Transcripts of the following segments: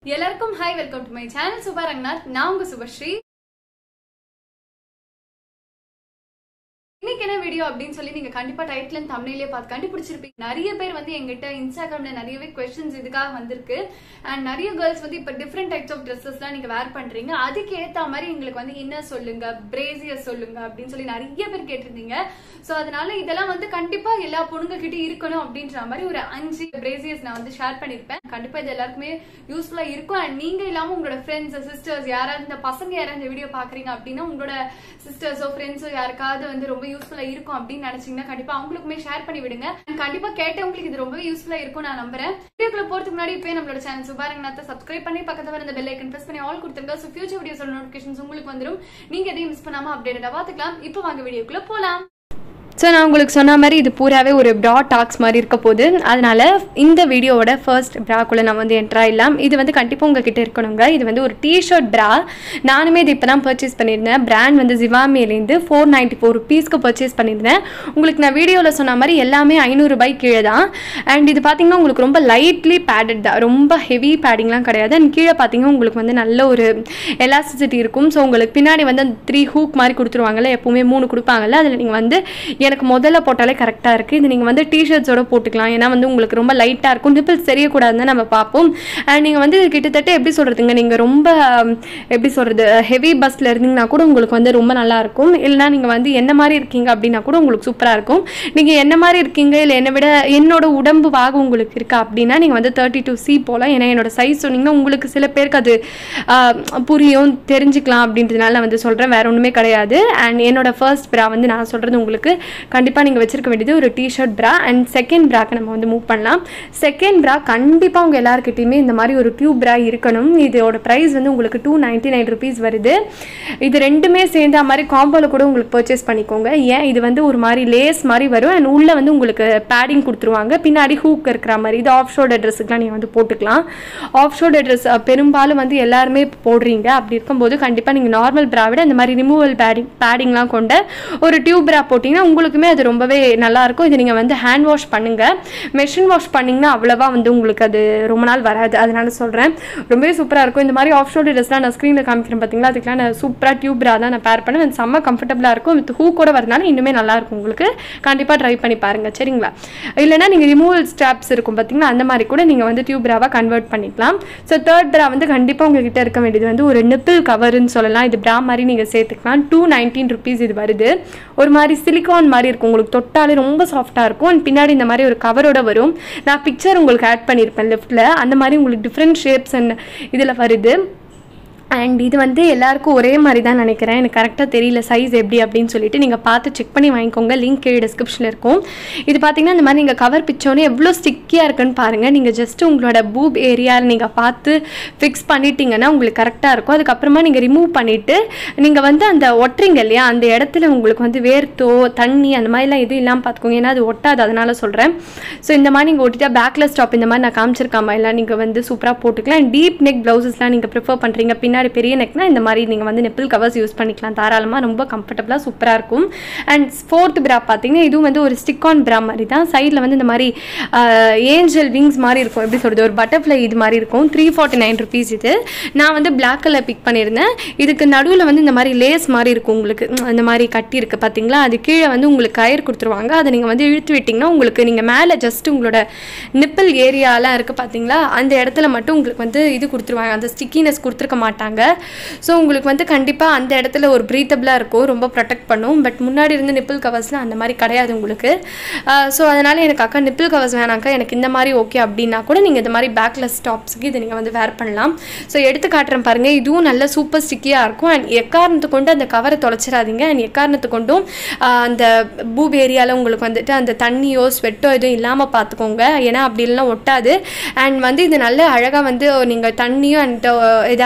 எல்லாருக்கும் hi welcome to my channel Subha Ranganath நான் உங்க சுபஸ்ரீ இன்னைக்கு என்ன வீடியோ அப்படின்னு சொல்லி நீங்க கண்டிப்பா டைட்டில் அண்ட் தமிழ்லயே பார்த்து கண்டுபிடிச்சிருப்பீங்க நிறைய பேர் வந்து எங்கிட்ட இன்ஸ்டாகிராம்ல நிறையவே கொஸ்டின்ஸ் இதுக்காக வந்திருக்கு அண்ட் நிறைய கேர்ள்ஸ் வந்து இப்ப டிஃப்ரெண்ட் டைப்ஸ் ஆஃப் ட்ரெஸ்ஸஸ்லாம் நீங்க வேர் பண்றீங்க அதுக்கு ஏத்த மாதிரி எங்களுக்கு வந்து இன்னர் சொல்லுங்க பிரேசியர் சொல்லுங்க அப்படின்னு சொல்லி நிறைய பேர் கேட்டிருந்தீங்க சோ அதனால இதெல்லாம் வந்து கண்டிப்பா எல்லா பொண்ணுங்க கிட்ட இருக்கணும் அப்படின்ற மாதிரி ஒரு அஞ்சு பிரேசியர்ஸ் நான் வந்து ஷேர் பண்ணிருப்பேன் கண்டிப்பா இது எல்லாருக்குமே யூஸ்ஃபுல்லா இருக்கும் அண்ட் நீங்க இல்லாம உங்களோட ஃப்ரெண்ட்ஸ் சிஸ்டர்ஸ் யாராவது இந்த பசங்க யாராவது இந்த வீடியோ பாக்குறீங்க அப்படின்னா உங்களோட சிஸ்டர்ஸோ ஃப்ரெண்ட்ஸோ யாருக்காவது வந்து ரொம்ப யூஸ்ஃபுல்லா இருக்கும் அப்படின்னு நினைச்சீங்கன்னா கண்டிப்பா அவங்களுக்குமே ஷேர் பண்ணி விடுங்க And கண்டிப்பா கேட்டவங்களுக்கு இது ரொம்ப யூஸ்ஃபுல்லா இருக்கும் நான் நம்புறேன் வீடியோக்குள்ள போறதுக்கு முன்னாடி இப்போ நம்மளோட சேனல் சுபாரங்கநாத்தை சப்ஸ்கிரைப் பண்ணி பக்கத்துல வர இந்த பெல் ஐக்கன் பிரஸ் பண்ணி ஆல் கொடுத்துருங்க ஸோ ஃபியூச்சர் வீடியோஸோட நோட்டிஃபிகேஷன்ஸ் உங்களுக்கு வந்துடும் நீங்க எதையும் மிஸ் பண்ணாம அப்டேட்டடா பாத்துக்கலாம் இப்போ வாங்க வீடியோக்குள்ள போலாம் ஸோ நான் உங்களுக்கு சொன்ன மாதிரி இது பூராவே ஒரு ப்ரா டாக்ஸ் மாதிரி இருக்க போகுது அதனால இந்த வீடியோவோட ஃபர்ஸ்ட் ப்ராக்குள்ளே நான் வந்து என்ட்ரா இல்லாம் இது வந்து கண்டிப்பாக உங்ககிட்ட இருக்கணுங்க இது வந்து ஒரு டிஷர்ட் ப்ரா நானுமே இது இப்போ தான் பர்ச்சேஸ் பண்ணியிருந்தேன் பிராண்ட் வந்து ஜிவாமேலேருந்து ஃபோர் நைன்ட்டி ஃபோர் ருபீஸ்க்கு பர்ச்சேஸ் பண்ணியிருந்தேன் உங்களுக்கு நான் வீடியோவில் சொன்ன மாதிரி எல்லாமே ஐநூறுரூபாய் கீழே தான் அண்ட் இது பார்த்தீங்கன்னா உங்களுக்கு ரொம்ப லைட்லி பேடட் தான் ரொம்ப ஹெவி பேடிங்லாம் கிடையாது அண்ட் கீழே பார்த்தீங்கன்னா உங்களுக்கு வந்து நல்ல ஒரு எலாஸ்டிசிட்டி இருக்கும் ஸோ உங்களுக்கு பின்னாடி வந்து அந்த த்ரீ ஹூக் மாதிரி கொடுத்துருவாங்கல்ல எப்பவுமே மூணு கொடுப்பாங்கல்ல அதில் நீங்கள் வந்து எனக்கு முதல்ல போட்டாலே கரெக்டாக இருக்குது இது நீங்கள் வந்து டிஷர்ட்ஸோட போட்டுக்கலாம் ஏன்னா வந்து உங்களுக்கு ரொம்ப லைட்டாக இருக்கும் நிப்பிள்ஸ் தெரியக்கூடாதுன்னு நம்ம பார்ப்போம் அண்ட் நீங்கள் வந்து இது கிட்டத்தட்ட எப்படி சொல்கிறதுங்க நீங்கள் ரொம்ப ஹம், எப்படி சொல்கிறது ஹெவி பஸ்ஸில் இருந்தீங்கன்னா கூட உங்களுக்கு வந்து ரொம்ப நல்லா இருக்கும் இல்லைனா நீங்கள் வந்து என்ன மாதிரி இருக்கீங்க அப்படின்னா கூட உங்களுக்கு சூப்பராக இருக்கும் நீங்கள் என்ன மாதிரி இருக்கீங்க இல்லை என்னை விட என்னோட உடம்பு வாகு உங்களுக்கு இருக்கா அப்படின்னா நீங்கள் வந்து தேர்ட்டி டூ சி போகலாம் ஏன்னா என்னோட சைஸ் சொன்னீங்கன்னா உங்களுக்கு சில பேருக்கு அது ஆஹ், புரியும் தெரிஞ்சுக்கலாம் அப்படின்றதுனால நான் வந்து சொல்கிறேன் வேற ஒன்றுமே கிடையாது அண்ட் என்னோட ஃபர்ஸ்ட் ப்ரா வந்து நான் சொல்கிறது உங்களுக்கு கண்டிப்பாக நீங்கள் வச்சிருக்க வேண்டியது ஒரு டிஷர்ட் ப்ரா அண்ட் செகண்ட் ப்ராக்கு நம்ம வந்து மூவ் பண்ணலாம் செகண்ட் ப்ரா கண்டிப்பாக உங்கள் எல்லாருக்கிட்டையுமே இந்த மாதிரி ஒரு டியூப் ப்ரா இருக்கணும் இதோட ப்ரைஸ் வந்து உங்களுக்கு டூ நைன்ட்டி நைன் ருபீஸ் வருது இது ரெண்டுமே சேர்ந்த மாதிரி காம்போவில் கூட உங்களுக்கு பர்ச்சேஸ் பண்ணிக்கோங்க ஏன் இது வந்து ஒரு மாதிரி லேஸ் மாதிரி வரும் அண்ட் உள்ளே வந்து உங்களுக்கு பேடிங் கொடுத்துருவாங்க பின்னாடி ஹூக் இருக்கிற மாதிரி இது ஆஃப் ஷோல்டர் ட்ரெஸ்ஸுக்குலாம் நீங்கள் வந்து போட்டுக்கலாம் ஆஃப் ஷோல்டர் ட்ரெஸ் பெரும்பாலும் வந்து எல்லாருமே இப்போ போடுறீங்க அப்படி இருக்கும்போது கண்டிப்பாக நீங்கள் நார்மல் ப்ரா விட இந்த மாதிரி ரிமூவல் பேடிங் பேடிங்லாம் கொண்ட ஒரு டியூப் ப்ரா போட்டிங்கன்னா உங்களுக்குமே அது ரொம்பவே நல்லாயிருக்கும் இது நீங்கள் வந்து ஹேண்ட் வாஷ் பண்ணுங்கள் மெஷின் வாஷ் பண்ணிங்கன்னா அவ்வளோவா வந்து உங்களுக்கு அது ரொம்ப நாள் வராது அதனால சொல்கிறேன் ரொம்பவே சூப்பராக இருக்கும் இந்த மாதிரி ஆஃப் ஷோல்டர் ட்ரெஸ்லாம் நான் ஸ்க்ரீனில் காமிக்கிறேன் பார்த்தீங்களா அதுக்கெலாம் நான் சூப்பராக டியூப் ப்ரா தான் நான் பேர் பண்ணேன் அது செம்ம கம்ஃபர்டபுளாக இருக்கும் வித் ஹூ கூட வரனால இன்னுமே நல்லா இருக்கும் உங்களுக்கு கண்டிப்பாக ட்ரை பண்ணி பாருங்கள் சரிங்களா இல்லைனா நீங்கள் ரிமூவல் ஸ்டாப்ஸ் இருக்கும் பார்த்தீங்களா அந்த மாதிரி கூட நீங்கள் வந்து டியூப் ப்ராவாக கன்வெர்ட் பண்ணிக்கலாம் ஸோ தேர்ட் ப்ரா வந்து கண்டிப்பாக உங்ககிட்ட இருக்க வேண்டியது வந்து ஒரு நிப்பிள் கவர்னு சொல்லலாம் இது ப்ரா மாதிரி நீங்கள் சேர்த்துக்கலாம் டூ நைன்டீன் ருபீஸ் இது வருது ஒரு மாதிரி சிலிக்கான் மாதிரி இருக்கும் உங்களுக்கு தொட்டாலே ரொம்ப சாஃப்டாக இருக்கும் அண்ட் பின்னாடி இந்த மாதிரி ஒரு கவரோட வரும் நான் பிக்சர் உங்களுக்கு ஆட் பண்ணியிருப்பேன் லெஃப்ட்டில் அந்த மாதிரி உங்களுக்கு டிஃப்ரெண்ட் ஷேப்ஸ் அண்ட் இதில் வருது அண்ட் இது வந்து எல்லாருக்கும் ஒரே மாதிரி தான் நினைக்கிறேன் எனக்கு கரெக்டாக தெரியல சைஸ் எப்படி அப்படின்னு சொல்லிட்டு நீங்கள் பார்த்து செக் பண்ணி வாங்கிக்கோங்க லிங்க் கீழே டிஸ்கிரிப்ஷனில் இருக்கும் இது பார்த்தீங்கன்னா இந்த மாதிரி நீங்கள் கவர் பிச்சோன்னே எவ்வளோ ஸ்டிக்கியாக இருக்குன்னு பாருங்கள் நீங்கள் ஜஸ்ட் உங்களோட பூப் ஏரியாவில் நீங்கள் பார்த்து ஃபிக்ஸ் பண்ணிட்டீங்கன்னா உங்களுக்கு கரெக்டாக இருக்கும் அதுக்கப்புறமா நீங்கள் ரிமூவ் பண்ணிவிட்டு நீங்கள் வந்து அந்த ஒட்டுறீங்க இல்லையா அந்த இடத்துல உங்களுக்கு வந்து வேர்த்தோ தண்ணி அந்த மாதிரிலாம் எதுவும் இல்லாமல் பார்த்துக்கோங்க ஏன்னா அது ஒட்டாது அதனால சொல்கிறேன் ஸோ இந்த மாதிரி நீங்கள் ஒட்டிட்டா பேக்லெஸ் ஸ்டாப் இந்த மாதிரி நான் காமிச்சிருக்காம எல்லாம் நீங்கள் வந்து சூப்பராக போட்டுக்கலாம் டீப் நெக் ப்ளவுசஸ்லாம் நீங்கள் ப்ரிஃபர் பண்ணுறீங்க பின்னாடி பெரிய நெக்னா இந்த மாதிரி நீங்கள் வந்து நெப்பிள் கவர்ஸ் யூஸ் பண்ணிக்கலாம் தாராளமாக ரொம்ப கம்ஃபர்டபுளாக சூப்பராக இருக்கும் அண்ட் ஃபோர்த் பிரா பார்த்தீங்கன்னா இதுவும் வந்து ஒரு ஸ்டிக் ஆன் பிரா மாதிரி தான் சைடில் வந்து இந்த மாதிரி ஏஞ்சல் விங்ஸ் மாதிரி இருக்கும் எப்படி சொல்கிறது ஒரு பட்டர்ஃப்ளை இது மாதிரி இருக்கும் த்ரீ ஃபார்ட்டி நைன் ருபீஸ் இது நான் வந்து பிளாக் கலர் பிக் பண்ணியிருந்தேன் இதுக்கு நடுவில் வந்து இந்த மாதிரி லேஸ் மாதிரி இருக்கும் உங்களுக்கு உம், அந்த மாதிரி கட்டி இருக்கு பார்த்தீங்களா அது கீழே வந்து உங்களுக்கு கயிறு கொடுத்துருவாங்க அதை நீங்கள் வந்து இழுத்து விட்டிங்கன்னா உங்களுக்கு நீங்கள் மேலே ஜஸ்ட் உங்களோட நிப்பிள் ஏரியாலாம் இருக்குது பார்த்தீங்களா அந்த இடத்துல மட்டும் உங்களுக்கு வந்து இது கொடுத்துருவாங்க அந்த ஸ்டிக்கினஸ் கொடுத்துருக்க மாட்டாங்க ஸோ உங்களுக்கு வந்து கண்டிப்பாக அந்த இடத்துல ஒரு ப்ரீத்தபிளாக இருக்கும் ரொம்ப ப்ரொடெக்ட் பண்ணும் பட் முன்னாடி இருந்த நிப்பிள் கவர்ஸ்லாம் அந்த மாதிரி கிடையாது உங்களுக்கு ஸோ அதனால் எனக்கு அக்கா நிப்பிள் கவர்ஸ் வேணாக்கா எனக்கு இந்த மாதிரி ஓகே அப்படின்னா கூட நீங்கள் இந்த மாதிரி பேக்லெஸ் டாப்ஸுக்கு இதை நீங்கள் வந்து வேர் பண்ணலாம் ஸோ எடுத்து காட்டுறேன் பாருங்கள் இதுவும் நல்ல சூப்பர் ஸ்டிக்கியாக இருக்கும் அண்ட் எக்காரணத்து கொண்டு அந்த கவரை தொலைச்சிடாதீங்க அண்ட் எக்காரணத்து கொண்டும் ஆஹ், அந்த பூப் ஏரியாவில் உங்களுக்கு வந்துட்டு அந்த தண்ணியோ ஸ்வெட்டோ எதுவும் இல்லாமல் பார்த்துக்கோங்க ஏன்னா அப்படி இல்லைனா ஒட்டாது அண்ட் வந்து இது நல்ல அழகாக வந்து நீங்கள் தண்ணியும் அண்ட் ஏதாவது ஒரு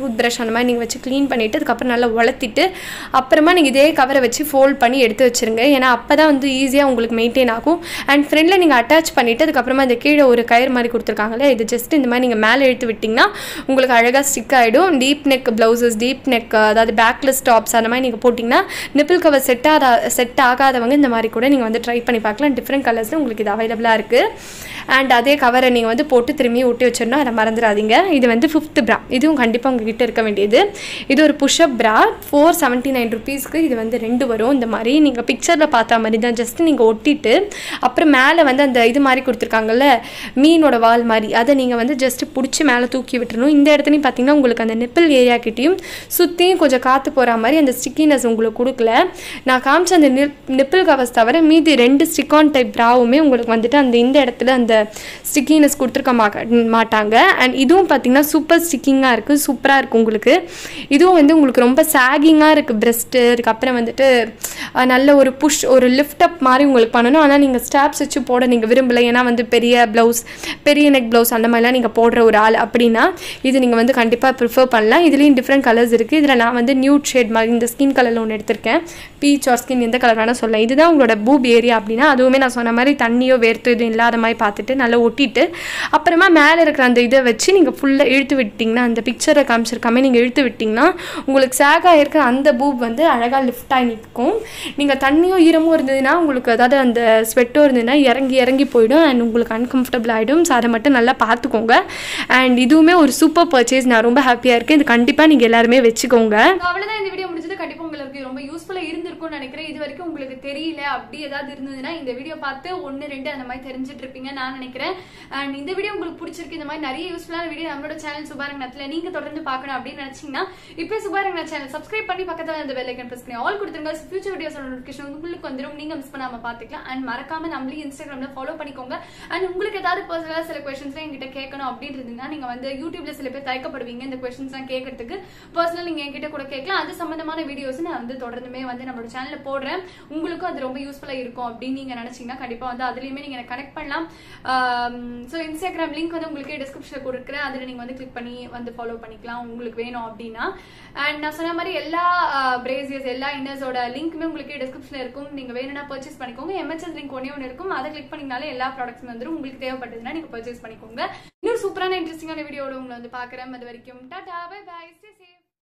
டூத் ப்ரஷ் அந்த மாதிரி நீங்கள் வச்சு க்ளீன் பண்ணிவிட்டு அதுக்கப்புறம் நல்லா உலர்த்திட்டு அப்புறமா நீங்கள் இதே கவரை வச்சு ஃபோல்ட் பண்ணி எடுத்து வச்சுருங்க ஏன்னா அப்போ தான் வந்து ஈஸியாக உங்களுக்கு மெயின்டைன் ஆகும் அண்ட் ஃப்ரெண்டில் நீங்கள் அட்டாச் பண்ணிவிட்டு அதுக்கப்புறமா இந்த கீழே ஒரு கயிறு மாதிரி கொடுத்துருக்காங்களே இது ஜஸ்ட் இந்த மாதிரி நீங்கள் மேலே இழுத்து விட்டிங்கன்னா உங்களுக்கு அழகாக ஸ்டிக் ஆகிடும் deep neck blouses deep neck அதாவது பேக்லெஸ் டாப்ஸ் அந்த மாதிரி நீங்கள் போட்டிங்கன்னா நிப்பிள் கவர் செட் ஆகா செட் ஆகாதவங்க இந்த மாதிரி கூட நீங்கள் வந்து ட்ரை பண்ணி பார்க்கலாம் டிஃப்ரெண்ட் கலர்ஸில் உங்களுக்கு இது அவைலபிளாக இருக்குது அண்ட் அதே கவரை நீங்கள் வந்து போட்டு திரும்பி ஒட்டி வச்சிடணும் அதை மறந்துடாதீங்க இது வந்து ஃபிஃப்த் ப்ரா இதுவும் கண்டிப்பாக உங்ககிட்ட இருக்க வேண்டியது இது ஒரு புஷ்அப் ப்ரா ஃபோர் செவன்ட்டி நைன் ருபீஸ்க்கு இது வந்து ரெண்டு வரும் இந்த மாதிரி நீங்கள் பிக்சரில் பார்த்த மாதிரி தான் ஜஸ்ட் நீங்கள் ஒட்டிட்டு அப்புறம் மேலே வந்து அந்த இது மாதிரி கொடுத்துருக்காங்கல்ல மீனோட வால் மாதிரி அதை நீங்கள் வந்து ஜஸ்ட் பிடிச்சி மேலே தூக்கி விட்டுறணும் இந்த இடத்துலையும் பார்த்தீங்கன்னா உங்களுக்கு அந்த நிப்பிள் ஏரியா கிட்டேயும் சுற்றியும் கொஞ்சம் காற்று போகிற மாதிரி அந்த ஸ்டிக்கினஸ் உங்களுக்கு கொடுக்கல நான் காமிச்ச அந்த நிப்பிள் கவர்ஸ் தவிர மீதி ரெண்டு ஸ்டிக்கான் டைப் ப்ராவுமே உங்களுக்கு வந்துட்டு அந்த இந்த இடத்துல அந்த ஸ்டிக்கினஸ் கொடுத்துருக்க மாக்க மாட்டாங்க அண்ட் இதுவும் பார்த்தீங்கன்னா சூப்பர் ஸ்டிக்கிங்காக இருக்குது சூப்பராக இருக்குது உங்களுக்கு இதுவும் வந்து உங்களுக்கு ரொம்ப சாகிங்காக இருக்குது பிரெஸ்ட்டு அதுக்கப்புறம் வந்துட்டு அஹ், நல்ல ஒரு புஷ் ஒரு லிஃப்ட் அப் மாதிரி உங்களுக்கு பண்ணணும் ஆனால் நீங்கள் ஸ்டாப்ஸ் வச்சு போட நீங்கள் விரும்பலை ஏன்னா வந்து பெரிய ப்ளவுஸ் பெரிய நெக் ப்ளவுஸ் அந்த மாதிரிலாம் நீங்கள் போடுற ஒரு ஆள் அப்படின்னா இது நீங்கள் வந்து கண்டிப்பாக ப்ரிஃபர் பண்ணலாம் இதுலேயும் டிஃப்ரெண்ட் கலர்ஸ் இருக்குது இதில் நான் வந்து நியூட் ஷேட் மாதிரி இந்த ஸ்கின் கலரில் ஒன்று எடுத்திருக்கேன் பீச் ஆர் ஸ்கின் எந்த கலர் வேணால் சொல்லலாம் இதுதான் உங்களோட பூப் ஏரியா அப்படின்னா அதுவுமே நான் சொன்ன மாதிரி தண்ணியோ வேர்த்து எதுவும் இல்லாத மாதிரி பார்த்துட்டு நல்லா ஒட்டிட்டு அப்புறமா மேலே இருக்கிற அந்த இதை வச்சு நீங்கள் ஃபுல்லாக இழுத்து விட்டிங்கன்னா அந்த பிக்சரை காமிச்சிருக்காம நீங்கள் இழுத்து விட்டிங்கன்னா உங்களுக்கு சேகாக இருக்கிற அந்த பூப் வந்து அழகாக லிஃப்ட் ஆகி நிற்கும் நீங்கள் தண்ணியோ ஈரமோ இருந்ததுன்னா உங்களுக்கு அதாவது அந்த ஸ்வெட்டோ இருந்ததுன்னா இறங்கி இறங்கி போயிடும் அண்ட் உங்களுக்கு அன்கம்ஃபர்டபுள் ஆகிடும் ஸோ அதை மட்டும் நல்லா பார்த்துக்கோங்க அண்ட் இதுவுமே ஒரு சூப்பர் பர்ச்சேஸ் நான் ரொம்ப ஹாப்பியாக இருக்கேன் இது கண்டிப்பாக நீங்கள் எல்லாருமே வச்சுக்கோங்க So, அவ்வளவுதான் இந்த வீடியோ முடிஞ்சது கண்டிப்பா உங்களுக்கு ரொம்ப யூஸ்ஃபுல்லா இருந்திருக்கும்னு நினைக்கிறேன் இது வரைக்கும் உங்களுக்கு தெரியல அப்படி ஏதாவது இருந்ததுன்னா இந்த வீடியோ பார்த்து ஒன்னு ரெண்டு அந்த மாதிரி தெரிஞ்சுட்டு இருப்பீங்க நான் நினைக்கிறேன் அண்ட் இந்த வீடியோ உங்களுக்கு பிடிச்சிருக்கு இந்த மாதிரி நிறைய யூஸ்ஃபுல்லான வீடியோ நம்மளோட சேனல் சுபாரங்கத்துல நீங்க தொடர்ந்து பார்க்கணும் அப்படின்னு நினைச்சீங்கன்னா இப்போ சுபாரங்க சேனல் சப்ஸ்கிரைப் பண்ணி பக்கத்துல அந்த பெல் ஐக்கன் பிரஸ் பண்ணி ஆல் கொடுத்துருங்க ஃபியூச்சர் வீடியோஸ் நோட்டிஃபிகேஷன் உங்களுக்கு வந்துடும் நீங்க மிஸ் பண்ணாம பாத்துக்கலாம் அண்ட் மறக்காம நம்மளையும் இன்ஸ்டாகிராம்ல ஃபாலோ பண்ணிக்கோங்க அண்ட் உங்களுக்கு ஏதாவது பர்சனலா சில கொஸ்டின்ஸ் என்கிட்ட கேட்கணும் அப்படின்னு இருந்தீங்கன்னா நீங்க வந்து யூடியூப்ல சில பேர் தயக்கப்படுவீங்க இந்த கொஸ்டின்ஸ் எல்லாம் கேட்கறதுக்கு பர்சனல் நீங்க என்கிட்ட கூட கேட்கலாம் அது சம்பந்தமான வீடியோஸ் நான் வந்து தொடர்ந்துமே வந்து நம்மளோட சேனல்ல போடுறேன் உங்களுக்கும் அது ரொம்ப யூஸ்ஃபுல்லா இருக்கும் அப்படின்னு நீங்க நினைச்சீங்கன்னா கண்டிப்பா வந்து அதுலயுமே நீங்க கனெக்ட் பண்ணலாம் ஸோ இன்ஸ்டாகிராம் லிங்க் வந்து உங்களுக்கு டிஸ்கிரிப்ஷன்ல கொடுக்குறேன் அதுல நீங்க வந்து கிளிக் பண்ணி வந்து ஃபாலோ பண்ணிக்கலாம் உங்களுக்கு வேணும் அப்படின்னா அண்ட் நான் சொன்ன மாதிரி எல்லா பிரேசியஸ் எல்லா இன்னர்ஸோட லிங்க்குமே உங்களுக்கு டிஸ்கிரிப்ஷன்ல இருக்கும் நீங்க வேணும்னா பர்ச்சேஸ் பண்ணிக்கோங்க எம்எச்எஸ் லிங்க் ஒன்னே ஒன்று இருக்கும் அதை கிளிக் பண்ணிங்கனாலே எல்லா ப்ராடக்ட்ஸும் வந்துடும் உங்களுக்கு தேவைப்பட்டதுன்னா நீங்க பர்ச்சேஸ் பண்ணிக்கோங்க இன்னொரு சூப்பரான இன்ட்ரெஸ்டிங்கான வீடியோட உங்களை வந்து பாக்குறேன் அது வரைக்கும் tata bye bye stay safe